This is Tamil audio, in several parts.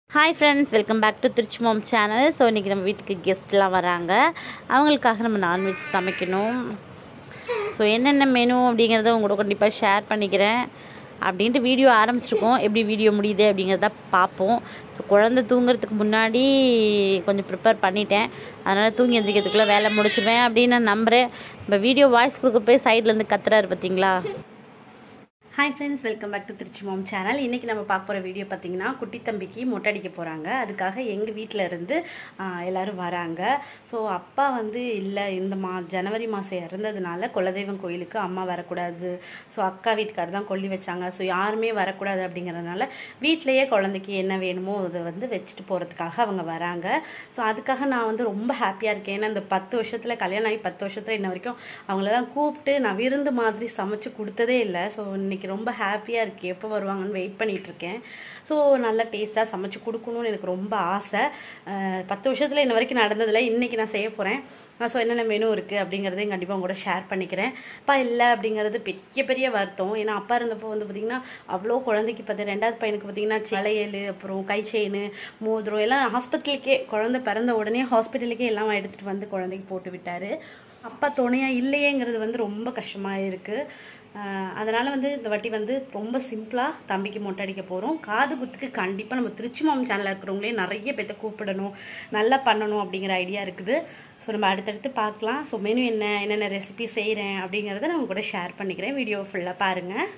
hi friends welcome back to Trichy mom channel so இன்றைக்கி நம்ம வீட்டுக்கு கெஸ்ட்லாம் வராங்க அவங்களுக்காக நம்ம நான்வெஜ் சமைக்கணும் ஸோ என்னென்ன மெனு அப்படிங்கிறத உங்களோட கண்டிப்பாக ஷேர் பண்ணிக்கிறேன் அப்படின்ட்டு வீடியோ ஆரம்பிச்சிருக்கோம் எப்படி வீடியோ முடியுது அப்படிங்கிறத பார்ப்போம் ஸோ குழந்தை தூங்குறதுக்கு முன்னாடி கொஞ்சம் ப்ரிப்பேர் பண்ணிட்டேன் அதனால் தூங்கி எந்திரிக்கிறதுக்குள்ளே வேலை முடிச்சிடுவேன் அப்படின்னு நான் நம்புகிறேன் இப்போ வீடியோ வாய்ஸ் கொடுக்க போய் சைட்லேருந்து கத்துறாரு பார்த்தீங்களா hi friends welcome back to Trichy mom channel இன்றைக்கி நம்ம பார்க்க போகிற வீடியோ பார்த்தீங்கன்னா குட்டி தம்பிக்கு மொட்டை அடிக்க போகிறாங்க அதுக்காக எங்கள் வீட்டில் இருந்து ஆஹ், எல்லாரும் வராங்க ஸோ அப்பா வந்து இல்லை இந்த மா ஜனவரி மாதம் இறந்ததுனால குலதெய்வம் கோயிலுக்கு அம்மா வரக்கூடாது ஸோ அக்கா வீட்டுக்காரர் தான் கொல்லி வச்சாங்க ஸோ யாருமே வரக்கூடாது அப்படிங்கிறதுனால வீட்டிலேயே குழந்தைக்கு என்ன வேணுமோ அதை வந்து வச்சுட்டு போகிறதுக்காக அவங்க வராங்க ஸோ அதுக்காக நான் வந்து ரொம்ப ஹாப்பியாக இருக்கேன் ஏன்னா இந்த பத்து வருஷத்தில் கல்யாணம் ஆகி பத்து வருஷத்தில் இன்ன வரைக்கும் அவங்களெல்லாம் கூப்பிட்டு நான் விருந்து மாதிரி சமைச்சு கொடுத்ததே இல்லை ஸோ இன்னைக்கு ரொம்ப ஹாப்பியாக இருக்கு எப்போ வருவாங்கன்னு வெயிட் பண்ணிட்டு இருக்கேன் ஸோ நல்ல டேஸ்ட்டாக சமைச்சு கொடுக்கணும்னு எனக்கு ரொம்ப ஆசை அஹ் பத்து வருஷத்தில் இன்ன வரைக்கும் நடந்ததில்லை இன்னைக்கு நான் செய்ய போகிறேன் ஸோ என்னென்ன மெனு இருக்குது அப்படிங்கிறதையும் கண்டிப்பாக உங்க கூட ஷேர் பண்ணிக்கிறேன் அப்பா இல்லை அப்படிங்கிறது பெரிய பெரிய வருத்தம் ஏன்னா அப்பா இருந்தப்போ வந்து பார்த்திங்கன்னா அவ்வளோ குழந்தைக்கு பார்த்து ரெண்டாவது பையனுக்கு பார்த்தீங்கன்னா வளையல் அப்புறம் கை செயின் மோதிரம் எல்லாம் ஹாஸ்பிட்டலுக்கே குழந்தை பிறந்த உடனே ஹாஸ்பிட்டலுக்கே எல்லாம் எடுத்துகிட்டு வந்து குழந்தைக்கு போட்டு விட்டாரு அப்பா துணையாக இல்லையேங்கிறது வந்து ரொம்ப கஷ்டமாக இருக்குது ஆஹ் அதனால வந்து இந்த வாட்டி வந்து ரொம்ப சிம்பிளாக தம்பிக்கு மொட்டை அடிக்க போகிறோம் காது குத்துக்கு கண்டிப்பாக நம்ம திருச்சி மாமன் சேனலில் இருக்கிறவங்களே நிறைய பேர்த்த கூப்பிடணும் நல்லா பண்ணணும் அப்படிங்கிற ஐடியா இருக்குது ஸோ நம்ம அடுத்தடுத்து பார்க்கலாம் ஸோ மெனு என்ன என்னென்ன ரெசிபி செய்கிறேன் அப்படிங்கிறத நான் உங்க கூட ஷேர் பண்ணிக்கிறேன் வீடியோ ஃபுல்லாக பாருங்கள்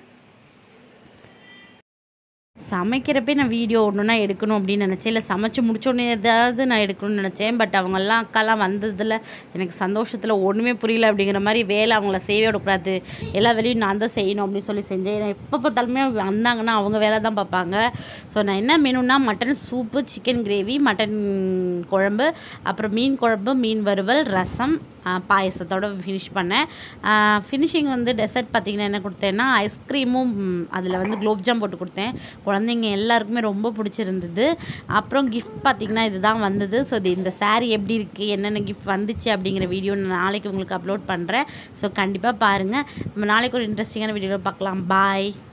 சமைக்கிறப்பே நான் வீடியோ ஒன்றுனா எடுக்கணும் அப்படின்னு நினச்சேன் இல்லை சமைச்சு முடிச்சோடனே ஏதாவது நான் எடுக்கணும்னு நினச்சேன் பட் அவங்கெல்லாம் அக்காலாம் வந்ததில் எனக்கு சந்தோஷத்தில் ஒன்றுமே புரியல அப்படிங்கிற மாதிரி வேலை அவங்கள செய்யவே விடக்கூடாது எல்லா வேலையும் நான் தான் செய்யணும் அப்படின்னு சொல்லி செஞ்சேன் நான் எப்போ பார்த்தாலுமே வந்தாங்கன்னா அவங்க வேலை தான் பார்ப்பாங்க ஸோ நான் என்ன மெனுனா mutton soup chicken gravy mutton குழம்பு அப்புறம் மீன் குழம்பு மீன் வறுவல் ரசம் ஆஹ் பாயசத்தோட ஃபினிஷ் பண்ணேன் ஃபினிஷிங் வந்து டெசர்ட் பார்த்திங்கன்னா என்ன கொடுத்தேன்னா ஐஸ்கிரீமும் அதில் வந்து குலோப்ஜாம் போட்டு கொடுத்தேன் குழந்தைங்க எல்லாருக்குமே ரொம்ப பிடிச்சிருந்தது அப்புறம் கிஃப்ட் பார்த்திங்கன்னா இதுதான் வந்தது ஸோ இது இந்த saree எப்படி இருக்குது என்னென்ன கிஃப்ட் வந்துச்சு அப்படிங்கிற வீடியோ நான் நாளைக்கு உங்களுக்கு அப்லோட் பண்ணுறேன் ஸோ கண்டிப்பாக பாருங்கள் நம்ம நாளைக்கு ஒரு இன்ட்ரெஸ்டிங்கான வீடியோவில் பார்க்கலாம் பாய்